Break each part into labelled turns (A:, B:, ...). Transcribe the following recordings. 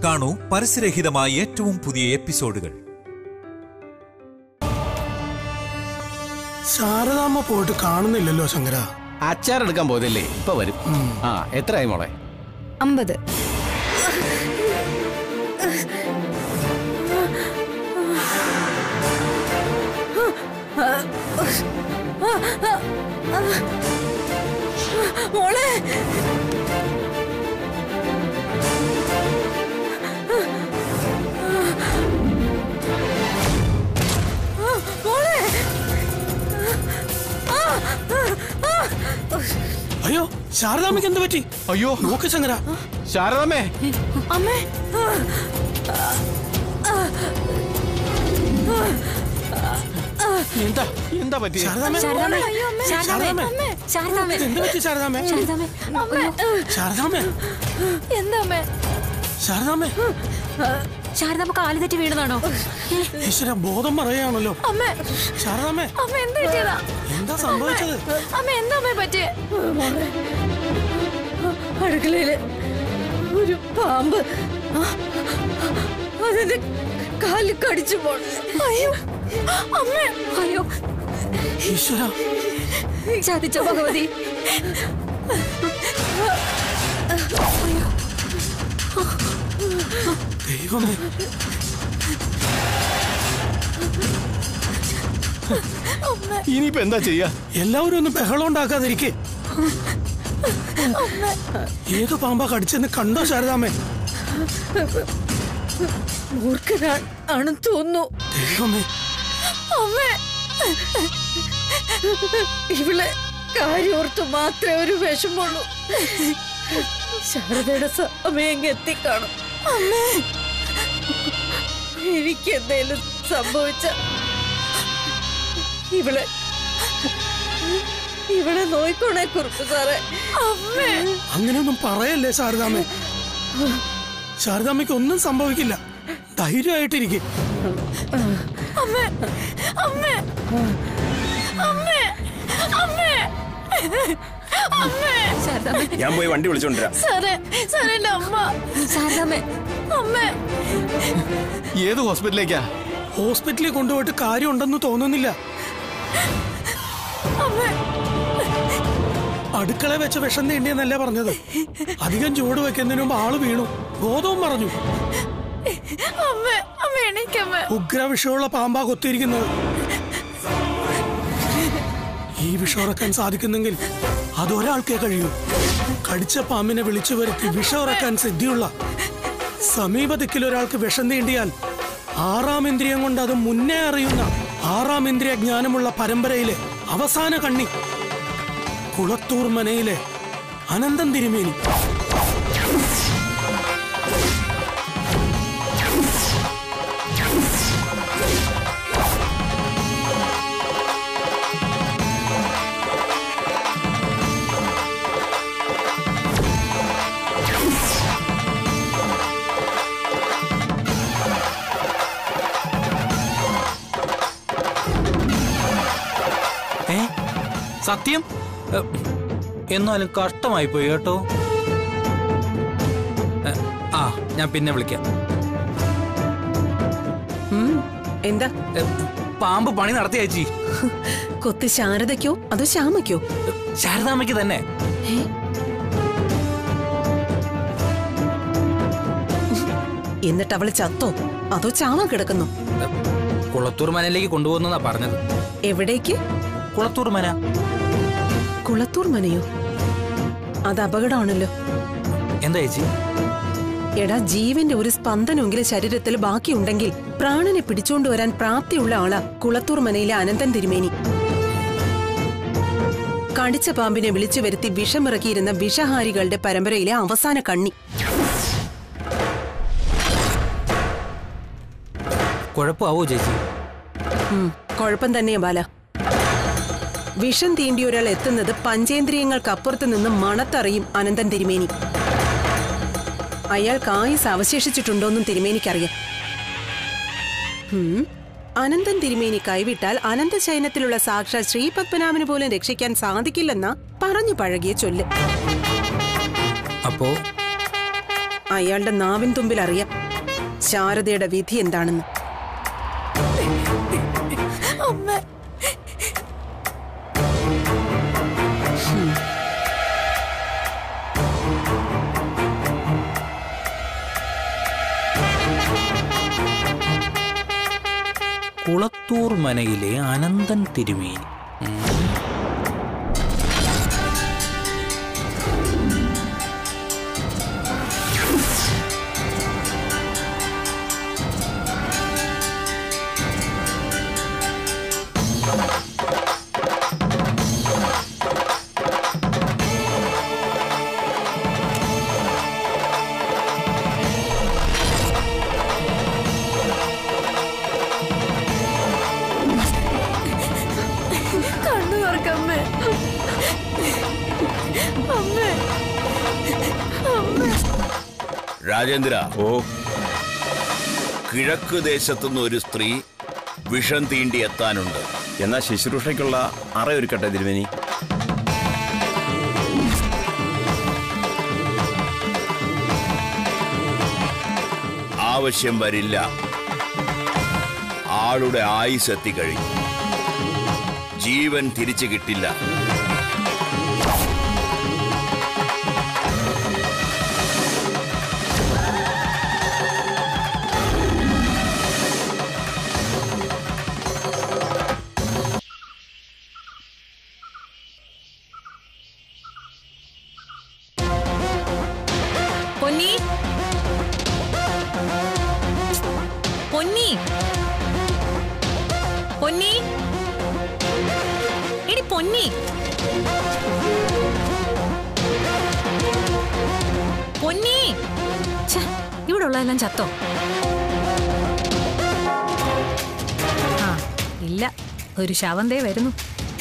A: കാണൂ പരസ്യരഹിതമായ ഏറ്റവും പുതിയ എപ്പിസോഡുകൾ
B: ശാരദാമ്മ പോയിട്ട് കാണുന്നില്ലല്ലോ ശങ്കര
C: അച്ചാറെടുക്കാൻ പോയതല്ലേ ഇപ്പൊ വരും ആ എത്രയായി മോളെ
D: അമ്പത് മോളെ മോളെ
B: അയ്യോ ശാരദാമ്മയ്ക്ക് എന്ത് പറ്റി
C: അയ്യോ
B: നോക്ക് ശങ്കര
C: ശാരദമ്മേ
D: അമ്മേ
C: എന്താ എന്താ പറ്റി
B: ശാരദാമ്മ
D: ശാരദാമ്മേ അയ്യോ അമ്മേ
B: ശാരദാമ്മേ.
D: ശാരദാമ്മേ
B: എന്ത് പറ്റി ശാരദാമ്മ
D: ശാരദാമ്മേ അമ്മേ
B: ശാരദാമ്മ
D: എന്താ അമ്മേ
B: ശാരദാമ്മ
D: ശാരദാമ്മ കാല് തെറ്റി വീണതാണോ
B: ഈശ്വര ബോധം പറയുകയാണല്ലോ
D: അമ്മേ
B: ശാരദാമ്മ
D: അമ്മ എന്താ പറ്റിയതാ
B: എന്താ സംഭവിച്ചത്
D: അമ്മ എന്താ അമ്മ പറ്റിയേ അടുക്കളയില് ഒരു പാമ്പ് അതിന്റെ കാല് കടിച്ചു പോണ അയ്യോ അമ്മ അയ്യോ
B: ഈശ്വര
D: ചതിച്ച ഭഗവതി
B: ദൈവമേ
C: ഇനിയിപ്പോ എന്താ ചെയ്യാ
B: എല്ലാവരും ഒന്ന് ബഹളം ഉണ്ടാക്കാതിരിക്കെ ഏത് പാമ്പാ കടിച്ചെന്ന് കണ്ടോ ശാരദാമ്മേ
D: മൂർഖനാ ആണെന്ന് തോന്നുന്നു
B: ദൈവമേ
D: അമ്മേ ഇവളെ കാര്യോർത്ത് മാത്രമേ ഒരു വിഷമുള്ളൂ ശാരദയുടെ സമയം എത്തിക്കാണും അമ്മേ എനിക്ക് എന്തേലും സംഭവിച്ച ഇവളെ ഇവളെ നോയിക്കോണേ കുറുപ്പ് സാറേ അമ്മേ
B: അങ്ങനെയൊന്നും പറയല്ലേ ശാരദാമ്മേ ശാരദാമ്മയ്ക്ക് ഒന്നും സംഭവിക്കില്ല ധൈര്യമായിട്ടിരിക്കും
D: അമ്മേ അമ്മേ അമ്മേ അമ്മേ അമ്മേ ശാരദാമ്മേ
E: ഞാൻ പോയി വണ്ടി വിളിച്ചോണ്ടിരാം
D: സാറേ സാറേ എന്റെ അമ്മ ശാരദാമ്മേ അമ്മേ
C: ഏത് ഹോസ്പിറ്റലിലേക്കാ
B: ഹോസ്പിറ്റലിൽ കൊണ്ടുപോയിട്ട് കാര്യമുണ്ടെന്ന് തോന്നുന്നില്ല
D: അമ്മേ
B: അടുക്കള വെച്ച വിഷം തീണ്ടിയെന്നല്ല പറഞ്ഞത് അധികം ചൂട് വെക്കുന്നതിന് മുമ്പ് ആള് വീണു ബോധവും പറഞ്ഞു
D: അമ്മേ അമ്മ എണീക്കമ്മേ
B: ഉഗ്ര വിഷമുള്ള പാമ്പാ കൊത്തിയിരിക്കുന്നത് ഈ വിഷമിറക്കാൻ സാധിക്കുന്നെങ്കിൽ അതൊരാൾക്കേ കഴിയൂ കടിച്ച പാമ്പിനെ വിളിച്ചു വരുത്തി വിഷമിറക്കാൻ സിദ്ധിയുള്ള സമീപ ദിക്കിൽ ഒരാൾക്ക് വിഷം തീണ്ടിയാൽ ആറാം ഇന്ദ്രിയം കൊണ്ട് അത് മുന്നേ അറിയുന്ന ആറാം ഇന്ദ്രിയ ജ്ഞാനമുള്ള പരമ്പരയിലെ അവസാന കണ്ണി കുളത്തൂർ മനയിലെ അനന്തം തിരുമേനി
F: ഏ സത്യം എ, എന്നാലും കഷ്ടമായി പോയി കേട്ടോ എ, ആ ഞാൻ പിന്നെ വിളിക്കാം
G: എന്താ
F: എ, പാമ്പ് പണി നടത്തി ചേച്ചി
G: കൊത്തി ശാരദയ്ക്കോ അതോ ശ്യാമയ്ക്കോ
F: ശാരദാമ്മയ്ക്ക് തന്നെ
G: എന്നിട്ട് അവള് ചത്തോ അതോ ചാവാൻ കിടക്കുന്നു
F: എ, കുളത്തൂർ മനയിലേക്ക് കൊണ്ടുപോകുന്നാ പറഞ്ഞത്
G: എവിടേക്ക്
F: കുളത്തൂർ മന
G: കുളത്തൂർ മനയോ അത് അപകടമാണല്ലോ
F: എന്താ ചേച്ചി
G: എടാ ജീവന്റെ ഒരു സ്പന്ദനമെങ്കിലും ശരീരത്തിൽ ബാക്കിയുണ്ടെങ്കിൽ പ്രാണനെ പിടിച്ചോണ്ടുവരാൻ പ്രാപ്തിയുള്ള ആളാ കുളത്തൂർ മനയിലെ അനന്തൻ തിരുമേനി കടിച്ച പാമ്പിനെ വിളിച്ചു വരുത്തി വിഷമിറക്കിയിരുന്ന വിഷഹാരികളുടെ പരമ്പരയിലെ അവസാന കണ്ണി
F: കുഴപ്പമാവോ ചേച്ചി
G: ഉം, കുഴപ്പം തന്നെയാ ബാല വിഷം തീണ്ടിയ ഒരാൾ എത്തുന്നത് പഞ്ചേന്ദ്രിയങ്ങൾക്കപ്പുറത്ത് നിന്ന് മണത്തറിയും അനന്തൻ തിരുമേനി അയാൾക്ക് ആയുസ് അവശേഷിച്ചിട്ടുണ്ടോന്നും തിരുമേനിക്കറിയാം ഉം, അനന്തൻ തിരുമേനി കൈവിട്ടാൽ അനന്തശയനത്തിലുള്ള സാക്ഷാൽ ശ്രീ പത്മനാഭന് പോലും രക്ഷിക്കാൻ സാധിക്കില്ലെന്ന പറഞ്ഞു പഴകിയ ചൊല്ല്
F: അപ്പോ
G: അയാളുടെ നാവിൻ തുമ്പിൽ അറിയാം ശാരദയുടെ വിധി എന്താണെന്ന്
D: അമ്മ
F: കുളത്തൂർ മനയിലെ അനന്തൻ തിരുമേനി ഉം.
D: കണ്ണു തുറക്കമ്മേ അമ്മേ
E: രാജേന്ദ്ര ഓ കിഴക്ക് ദേശത്തുനിന്ന് ഒരു സ്ത്രീ വിഷം തീണ്ടി എത്താനുണ്ട്
H: എന്നാ ശുശ്രൂഷയ്ക്കുള്ള അറയൊരുക്കട്ടെ തിരുമേനി
E: ആവശ്യം വരില്ല ആളുടെ ആയുസ് എത്തിക്കഴിഞ്ഞു ജീവൻ തിരിച്ചു കിട്ടില്ല
I: പൊന്നി പൊന്നി പൊന്നി എടി പൊന്നി പൊന്നി ഛെ, ഇവിടെ ഉള്ളതെല്ലാം ചത്തോ ആ ഇല്ല ഒരു ശവം ദേ വരുന്നു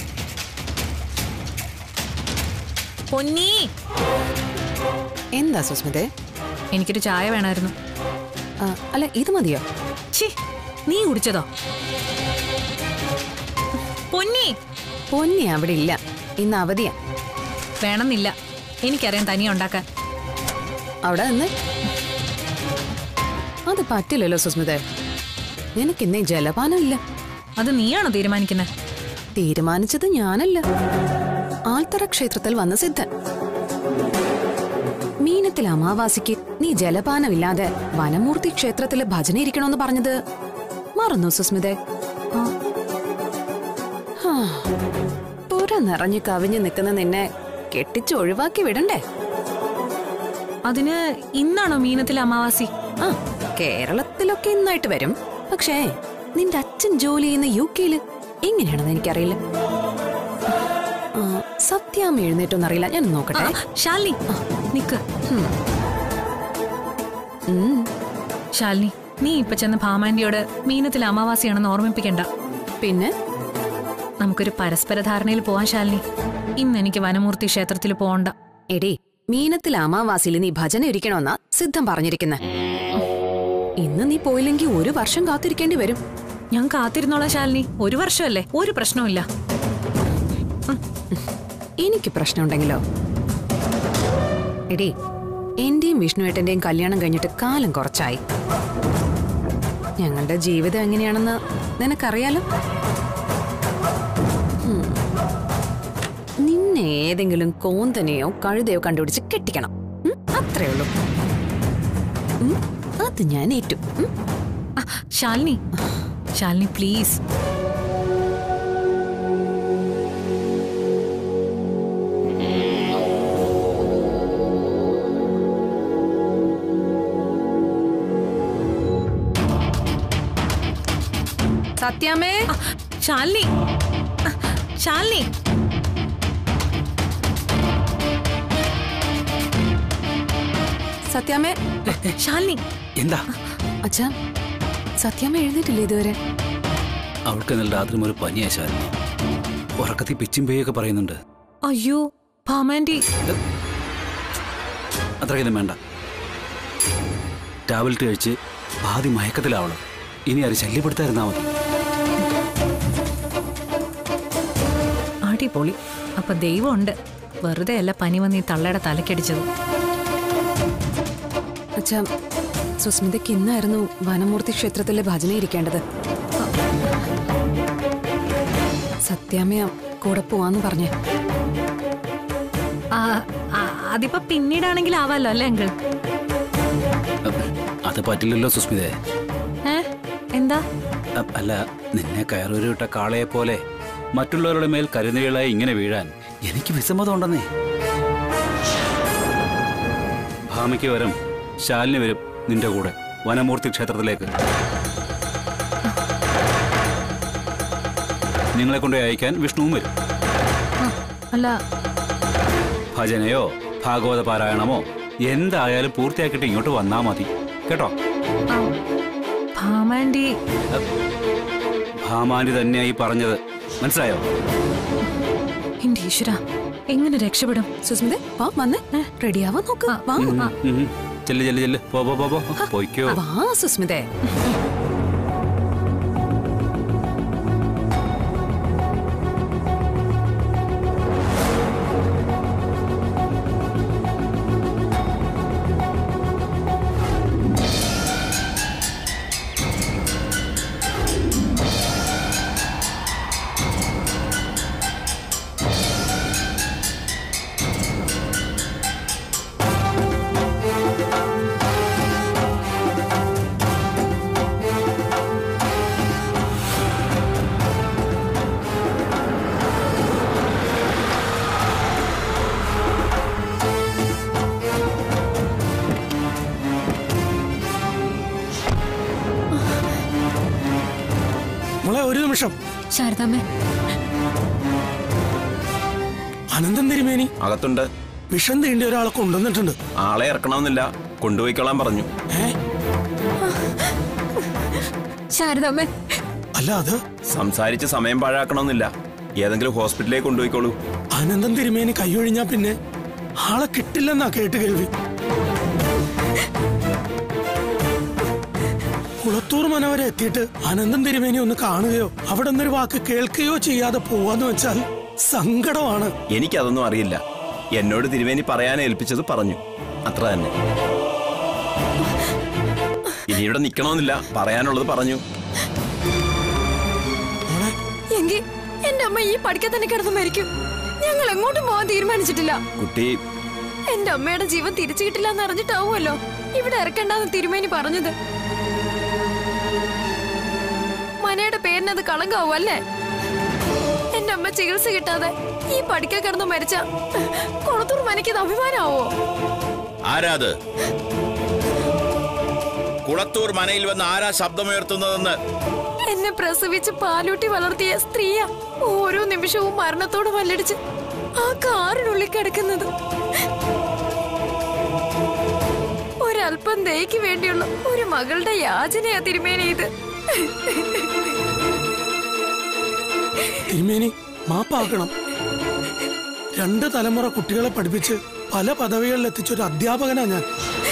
I: പൊന്നി
G: എന്താ സുസ്മിതേ
I: എനിക്കൊരു ചായ വേണമായിരുന്നു
G: ആ, അല്ല ഇത് മതിയോ
I: ഛി നീ കുടിച്ചതോ പൊന്നി
G: പൊന്നി അവിടെ ഇല്ല ഇന്ന് അവധിയാ
I: വേണമെന്നില്ല എനിക്കറിയാം തനിയെ ഉണ്ടാക്കാൻ
G: അവിടെ നിന്ന് അത് പറ്റില്ലല്ലോ സുസ്മിതേ നിനക്ക് ഇന്നേ ജലപാനം ഇല്ല
I: അത് നീയാണോ തീരുമാനിക്കുന്നത്
G: തീരുമാനിച്ചത് ഞാനല്ല ആൽത്തറ ക്ഷേത്രത്തിൽ വന്ന സിദ്ധൻ മീനത്തിൽ അമാവാസിക്ക് നീ ജലപാനമില്ലാതെ വനമൂർത്തി ക്ഷേത്രത്തിലെ ഭജന ഇരിക്കണമെന്ന് പറഞ്ഞത് മറന്നു സുസ്മിതേ ആ. ഹാ. പുര നിറഞ്ഞു കവിഞ്ഞു നിൽക്കുന്ന നിന്നെ കെട്ടിച്ച് ഒഴിവാക്കി വിടണ്ടേ
I: അതിന് ഇന്നാണോ മീനത്തിൽ അമാവാസി
G: ആ കേരളത്തിലൊക്കെ ഇന്നായിട്ട് വരും പക്ഷേ നിന്റെ അച്ഛൻ ജോലി ചെയ്യുന്ന യു കെയില് എങ്ങനെയാണെന്ന് എനിക്കറിയില്ല ആ, സത്യാമ്മ എഴുന്നേറ്റോന്നറിയില്ല ഞാൻ
I: ആ,
G: നോക്കട്ടെ
I: ശാലിനി നിക്ക്
G: ഉം.
I: ശാലിനി നീ ഇപ്പൊ ചെന്ന് ഭാമാന്റിയോട് മീനത്തിൽ അമാവാസിയാണെന്ന് ഓർമ്മിപ്പിക്കണ്ട
G: പിന്നെ
I: നമുക്കൊരു പരസ്പര ധാരണയിൽ പോവാൻ ശാലിനി ഇന്ന് എനിക്ക് വനമൂർത്തി ക്ഷേത്രത്തിൽ പോകണ്ട
G: എടി മീനത്തിൽ അമാവാസിയിൽ നീ ഭജന ഇരിക്കണമെന്നാ സിദ്ധം പറഞ്ഞിരിക്കുന്നെ ഇന്ന് നീ പോയില്ലെങ്കിൽ ഒരു വർഷം കാത്തിരിക്കേണ്ടി വരും
I: ഞാൻ കാത്തിരുന്നോളാം ശാലിനി ഒരു വർഷമല്ലേ ഒരു പ്രശ്നവുമില്ല
G: എനിക്ക് പ്രശ്നമുണ്ടെങ്കിലോ എടി എന്റെയും വിഷ്ണുവേട്ടന്റെയും കല്യാണം കഴിഞ്ഞിട്ട് കാലം കുറച്ചായി ഞങ്ങളുടെ ജീവിതം എങ്ങനെയാണെന്ന് നിനക്കറിയാലോ ഉം. നിന്നെ ഏതെങ്കിലും കോന്തനെയോ കഴുതയോ കണ്ടുപിടിച്ച് കെട്ടിക്കണം ഉം, അത്രേ ഉള്ളൂ ഉം, അത് ഞാൻ ഏറ്റു ഉം.
I: ആ, ശാലിനി ശാലിനി പ്ലീസ്
G: സത്യാമ്മേ
I: ആ, ശാലിനി ആ, ശാലിനി
G: സത്യാമ്മേ
I: ശാലിനി
C: എന്താ
G: അച്ഛാ സത്യാമ്മ എഴുന്നേറ്റില്ലേ ഇതുവരെ
C: അവൾക്ക് ഇന്നലെ രാത്രി ഒരു പനിയാശായിരുന്നു ഉറക്കത്തിൽ പിച്ചും പേയൊക്കെ പറയുന്നുണ്ട്
I: അയ്യോ ഭാമാന്റി
C: അത്രയ്ക്കൊന്നും വേണ്ട ടാബ്ലറ്റ് കഴിച്ച് പാതി മയക്കത്തിലാവണം ഇനി അത് ശല്യപ്പെടുത്താതിരുന്നാ മതി
I: അടിപൊളി അപ്പൊ ദൈവമുണ്ട് വെറുതെ അല്ല പനി വന്ന് ഈ തള്ളയുടെ തലക്കടിച്ചത്
G: അച്ഛ സുസ്മിതയ്ക്ക് ഇന്നായിരുന്നു വനമൂർത്തി ക്ഷേത്രത്തിലെ ഭജന ഇരിക്കേണ്ടത് സത്യാമ്മയ കൂടെ പോവാന്ന് പറഞ്ഞേ
I: ആ, ആ, അതിപ്പോ പിന്നീടാണെങ്കിൽ ആവാലോ അല്ലേ അങ്കിൾ
C: അത് പറ്റില്ലല്ലോ സുസ്മിതേ
I: ഏ എന്താ
C: അ- അല്ല നിന്നെ കയറൂരിട്ട കാളയെ പോലെ മറ്റുള്ളവരുടെ മേൽ കരുനീളായി ഇങ്ങനെ വീഴാൻ എനിക്ക് വിസമ്മതമുണ്ടെന്നേ ഭാമിക്ക് വരും ശാലിനി വരും നിന്റെ കൂടെ വനമൂർത്തി ക്ഷേത്രത്തിലേക്ക് നിങ്ങളെ കൊണ്ട് അയക്കാൻ വിഷ്ണുവും വരും
I: അല്ല
C: ഭജനയോ ഭാഗവത പാരായണമോ എന്തായാലും പൂർത്തിയാക്കിയിട്ട് ഇങ്ങോട്ട് വന്നാ മതി കേട്ടോ
I: ആ, ഭാമാൻഡി
C: ഭാമാനി തന്നെയായി പറഞ്ഞത് മനസ്സിലായോ
I: എന്റെ ഈശ്വര എങ്ങനെ രക്ഷപ്പെടും
G: സുസ്മിത വാ വന്നേ റെഡിയാവാൻ നോക്ക് വാ
C: ഉം, ഉം. ചെല്ല് ചെല്ല് ചെല്ല് പോ പോ പോ പോ പോയിക്കോ
G: വാ സുസ്മിതേ
B: മോളെ ഒരു നിമിഷം
I: ശാരദാമ്മേ
B: അനന്തൻ തിരുമേനി
H: അകത്തുണ്ട്
B: വിഷം തീണ്ടിയ ഒരാളെ കൊണ്ടുവന്നിട്ടുണ്ട്
H: ആളെ ഇറക്കണമെന്നില്ല കൊണ്ടുപോയിക്കൊള്ളാൻ പറഞ്ഞു
B: ഏ
I: ശാരദാമ്മേ
B: അല്ല അത്
H: സംസാരിച്ച് സമയം പാഴാക്കണമെന്നില്ല ഏതെങ്കിലും ഹോസ്പിറ്റലിലേക്ക് കൊണ്ടുപോയിക്കോളൂ
B: അനന്തൻ തിരുമേനി കൈയൊഴിഞ്ഞാ പിന്നെ ആളെ കിട്ടില്ലെന്നാ കേട്ട് കേൾവി കുളത്തൂർ മന വരെ എത്തിയിട്ട് അനന്തൻ തിരുമേനി ഒന്ന് കാണുകയോ അവിടെ നിന്നൊരു വാക്ക് കേൾക്കുകയോ ചെയ്യാതെ പോവാന്ന് വെച്ചാൽ സങ്കടമാണ്
H: എനിക്കതൊന്നും അറിയില്ല എന്നോട് തിരുവേനി പറയാൻ ഏൽപ്പിച്ചത് പറഞ്ഞു അത്ര തന്നെ ഇനി ഇവിടെ നിൽക്കണമെന്നില്ല പറയാനുള്ളത് പറഞ്ഞു
B: മോളെ
D: എങ്കിൽ എന്റെ അമ്മ ഈ പഠിക്കാൻ തന്നെ കിടന്ന് മരിക്കും ഞങ്ങൾ എങ്ങോട്ടും പോകാൻ തീരുമാനിച്ചിട്ടില്ല
H: കുട്ടി
D: എന്റെ അമ്മയുടെ ജീവൻ തിരിച്ചു കിട്ടില്ല എന്ന് അറിഞ്ഞിട്ടാവുമല്ലോ ഇവിടെ ഇറക്കണ്ടെന്ന് തിരുമേനി പറഞ്ഞത് മനയുടെ പേരിനത് കളങ്കാവും അല്ലേ എന്റെ അമ്മ ചികിത്സ കിട്ടാതെ ഈ പഠിക്കാൻ കിടന്ന് മരിച്ച കൊളത്തൂർ മനയ്ക്ക് അഭിമാനാവോ
E: ആരാത് കുളത്തൂർ മനയിൽ വന്ന് ആരാ ശബ്ദമുയർത്തുന്നതെന്ന്
D: എന്നെ പ്രസവിച്ച് പാലൂട്ടി വളർത്തിയ സ്ത്രീയാ ഓരോ നിമിഷവും മരണത്തോട് മല്ലടിച്ച് ആ കാറിനുള്ളിൽ കിടക്കുന്നത് ഒരല്പം ദയക്ക് വേണ്ടിയുള്ള ഒരു മകളുടെ യാചനയാ തിരുമേനി ഇത്
B: തിരുമേനി മാപ്പാക്കണം രണ്ട് തലമുറ കുട്ടികളെ പഠിപ്പിച്ച് പല പദവികളിൽ എത്തിച്ചൊരു അധ്യാപകനാ ഞാൻ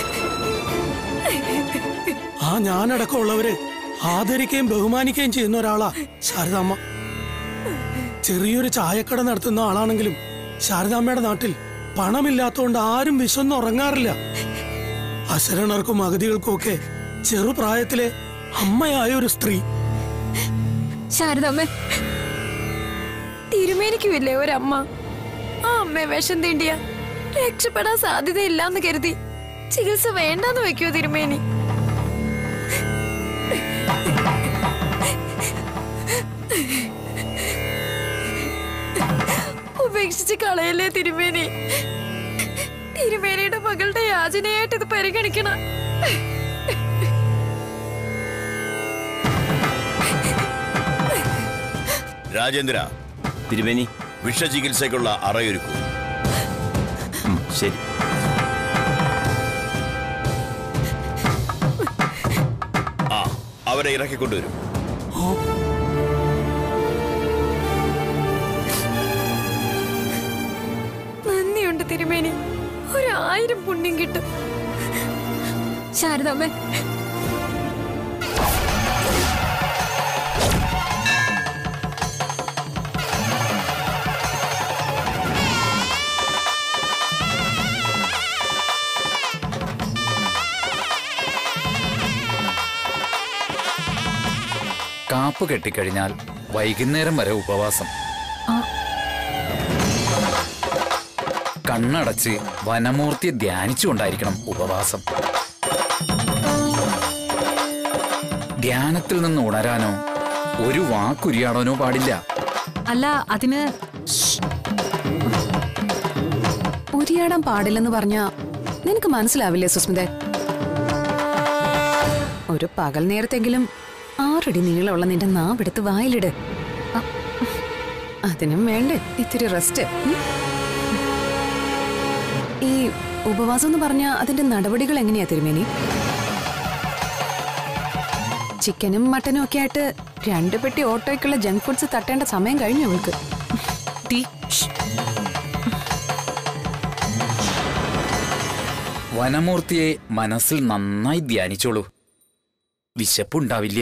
B: ആ ഞാനടക്കമുള്ളവരെ ആദരിക്കുകയും ബഹുമാനിക്കുകയും ചെയ്യുന്ന ഒരാളാ ശാരദാമ്മ ചെറിയൊരു ചായക്കട നടത്തുന്ന ആളാണെങ്കിലും ശാരദാമ്മയുടെ നാട്ടിൽ പണമില്ലാത്തതുകൊണ്ട് ആരും വിശന്നുറങ്ങാറില്ല അശരണർക്കും അഗതികൾക്കും ഒക്കെ ചെറുപ്രായത്തിലെ അമ്മയായ ഒരു സ്ത്രീ
D: ശാരദമ്മ തിരുമേനിക്കുമില്ലേ ഒരമ്മ ആ അമ്മയെ വിഷം തീണ്ടിയ രക്ഷപ്പെടാൻ സാധ്യതയില്ലാന്ന് കരുതി ചികിത്സ വേണ്ടെന്ന് വെക്കുവോ തിരുമേനി ഉപേക്ഷിച്ച് കളയല്ലേ തിരുമേനി തിരുമേനിയുടെ മകളുടെ യാചനയായിട്ട് ഇത് പരിഗണിക്കണം
E: രാജേന്ദ്ര
H: തിരുവേനി
E: വിഷചികിത്സയ്ക്കുള്ള അറയൊരുക്കൂ
H: ഉം, ശരി
E: ആ അവരെ ഇറക്കിക്കൊണ്ടുവരും
D: നന്ദിയുണ്ട് തിരുമേനി ഒരു ആയിരം പുണ്യം കിട്ടും ശാരദാമ്മ
C: കാപ്പ് കെട്ടിക്കഴിഞ്ഞാൽ വൈകുന്നേരം വരെ ഉപവാസം കണ്ണടച്ച് വനമൂർത്തിയെ ധ്യാനിച്ചുകൊണ്ടായിരിക്കണം ഉപവാസം ധ്യാനത്തിൽ നിന്ന് ഉണരാനോ ഒരു വാക്കുരിയാടാനോ പാടില്ല
I: അല്ല അതിന്
G: ഉരിയാടാൻ പാടില്ലെന്ന് പറഞ്ഞ നിനക്ക് മനസ്സിലാവില്ലേ സുസ്മിതെ ഒരു പകൽ നേരത്തെങ്കിലും ആറടി നീളമുള്ള നിന്റെ നാവെടുത്ത് വായിലിട് അ- അതിനും വേണ്ടേ ഇത്തിരി റെസ്റ്റ് ഉം? ഈ ഉപവാസം എന്ന് പറഞ്ഞ അതിന്റെ നടപടികൾ എങ്ങനെയാ തിരുമേനി ചിക്കനും മട്ടനും ഒക്കെ ആയിട്ട് രണ്ടു പെട്ടി ഓട്ടോയ്ക്കുള്ള ജങ്ക് ഫുഡ്സ് തട്ടേണ്ട സമയം കഴിഞ്ഞു അവൾക്ക്
I: ടീ ഷ്.
C: വനമൂർത്തിയെ മനസ്സിൽ നന്നായി ധ്യാനിച്ചോളൂ വിശപ്പുണ്ടാവില്ല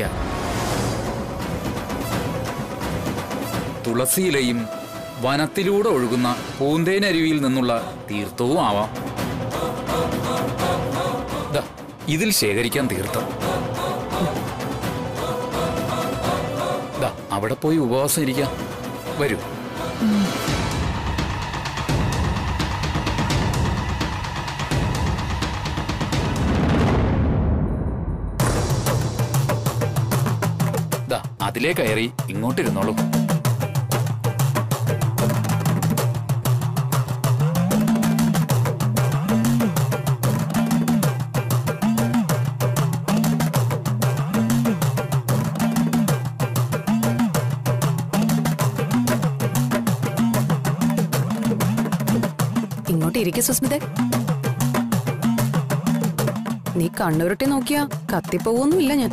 C: തുളസിയിലയും വനത്തിലൂടെ ഒഴുകുന്ന പൂന്തേനരുവിയിൽ നിന്നുള്ള തീർത്ഥവും ആവാം ദാ, ഇതിൽ ശേഖരിക്കാൻ തീർത്ഥം ദാ, അവിടെ പോയി ഉപവാസം ഇരിക്കാം വരൂ ദാ, അതിലേ കയറി ഇങ്ങോട്ടിരുന്നോളൂ
G: ഇങ്ങോട്ട് ഇരിക്കെ സുസ്മിതെ നീ കണ്ണുരുട്ടി നോക്കിയാ കത്തിപ്പോവൊന്നുമില്ല ഞാൻ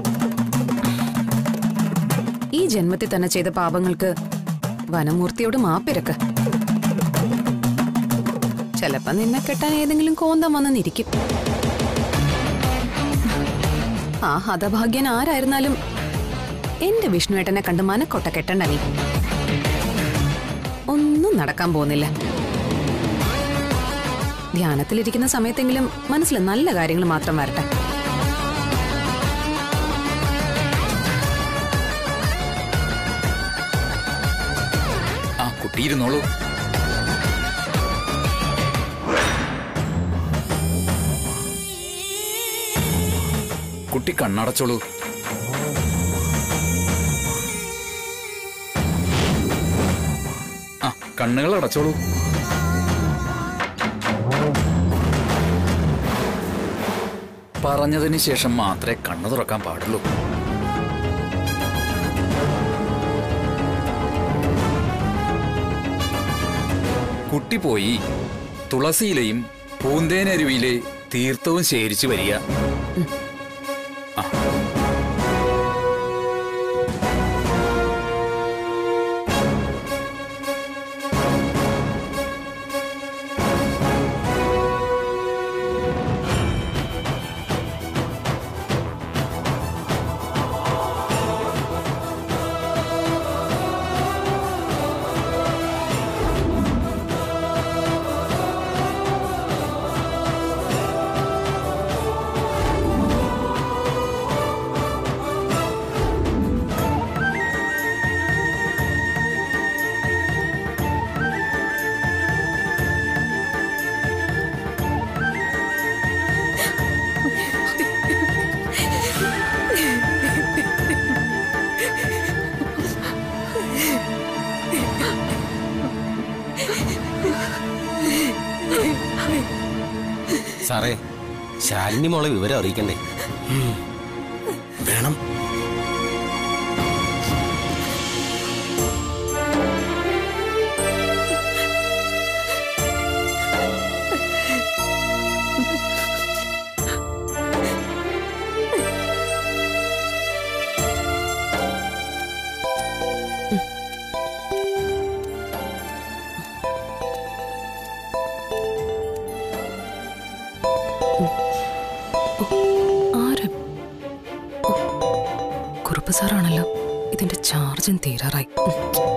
G: ഈ ജന്മത്തിൽ തന്നെ ചെയ്ത പാപങ്ങൾക്ക് വനമൂർത്തിയോട് മാപ്പിരക്ക ചിലപ്പോ നിന്നെ കെട്ടാൻ ഏതെങ്കിലും കോന്തം വന്നെന്നിരിക്കും ആ ഹതഭാഗ്യൻ ആരായിരുന്നാലും എന്റെ വിഷ്ണുവേട്ടനെ കണ്ട് മനക്കൊട്ട കെട്ടണ്ട നീ ഒന്നും നടക്കാൻ പോകുന്നില്ല ധ്യാനത്തിലിരിക്കുന്ന സമയത്തെങ്കിലും മനസ്സിൽ നല്ല കാര്യങ്ങൾ മാത്രം വരട്ടെ
C: ആ കുട്ടിയിരുന്നോളൂ കുട്ടി കണ്ണടച്ചോളൂ ആ കണ്ണുകൾ അടച്ചോളൂ പറഞ്ഞതിന് ശേഷം മാത്രമേ കണ്ണു തുറക്കാൻ പാടുള്ളൂ കുട്ടി പോയി തുളസിയിലെയും പൂന്തേനരുവിയിലെ തീർത്ഥവും ശേഖരിച്ചു വരിക ആ.
J: സാറേ ശാലിനി മോളെ വിവരം അറിയിക്കണ്ടേ
B: വേണം
G: ആര് ഓ, കുറുപ്പ് സാറാണല്ലോ ഇതിന്റെ ചാർജും തീരാറായി ഉം.